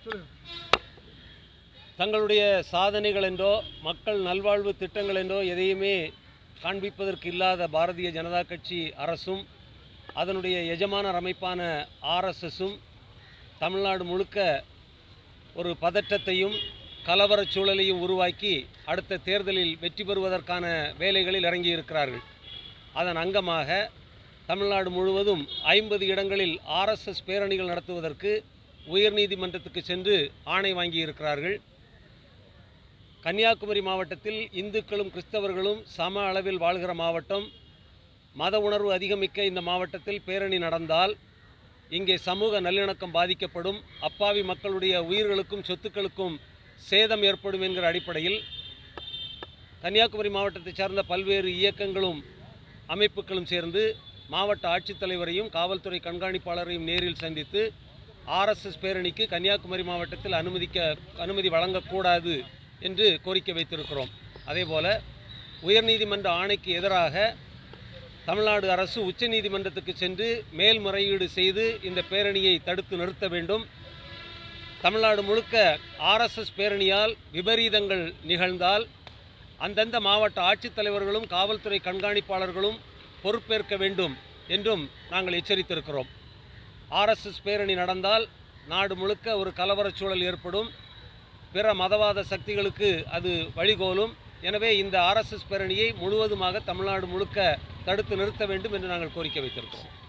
தங்களுடைய சாதனைகள் என்றோ மக்கள் நல்வாழ்வு திட்டங்கள் என்றோ எதையுமே காண்பிப்பதற்கு இல்லாத பாரதிய ஜனதா கட்சி அரசும் அதனுடைய எஜமானர் அமைப்பான ஆர்எஸ்எஸும் தமிழ்நாடு முழுக்க ஒரு பதற்றத்தையும் கலவரச் சூழலையும் உருவாக்கி அடுத்த தேர்தலில் வெற்றி பெறுவதற்கான வேலைகளில் இறங்கியிருக்கிறார்கள் அதன் அங்கமாக தமிழ்நாடு முழுவதும் ஐம்பது இடங்களில் ஆர்எஸ்எஸ் பேரணிகள் நடத்துவதற்கு உயர்நீதிமன்றத்துக்கு சென்று ஆணை வாங்கியிருக்கிறார்கள் கன்னியாகுமரி மாவட்டத்தில் இந்துக்களும் கிறிஸ்தவர்களும் சம அளவில் வாழ்கிற மாவட்டம் மத உணர்வு அதிகமிக்க இந்த மாவட்டத்தில் பேரணி நடந்தால் இங்கே சமூக நல்லிணக்கம் பாதிக்கப்படும் அப்பாவி மக்களுடைய உயிர்களுக்கும் சொத்துக்களுக்கும் சேதம் ஏற்படும் என்கிற அடிப்படையில் கன்னியாகுமரி மாவட்டத்தைச் சார்ந்த பல்வேறு இயக்கங்களும் அமைப்புகளும் சேர்ந்து மாவட்ட ஆட்சித்தலைவரையும் காவல்துறை கண்காணிப்பாளரையும் நேரில் சந்தித்து ஆர்எஸ்எஸ் பேரணிக்கு கன்னியாகுமரி மாவட்டத்தில் அனுமதிக்க அனுமதி வழங்கக்கூடாது என்று கோரிக்கை வைத்திருக்கிறோம் அதேபோல உயர்நீதிமன்ற ஆணைக்கு எதிராக தமிழ்நாடு அரசு உச்சநீதிமன்றத்துக்கு சென்று மேல்முறையீடு செய்து இந்த பேரணியை தடுத்து நிறுத்த வேண்டும் தமிழ்நாடு முழுக்க ஆர்எஸ்எஸ் பேரணியால் விபரீதங்கள் நிகழ்ந்தால் அந்தந்த மாவட்ட ஆட்சித்தலைவர்களும் காவல்துறை கண்காணிப்பாளர்களும் பொறுப்பேற்க வேண்டும் என்றும் நாங்கள் எச்சரித்திருக்கிறோம் ஆர்எஸ்எஸ் பேரணி நடந்தால் நாடு முழுக்க ஒரு கலவரச் சூழல் ஏற்படும் பிற மதவாத சக்திகளுக்கு அது வழிகோலும் எனவே இந்த ஆர்எஸ்எஸ் பேரணியை முழுவதுமாக தமிழ்நாடு முழுக்க தடுத்து நிறுத்த வேண்டும் என்று நாங்கள் கோரிக்கை வைத்திருக்கிறோம்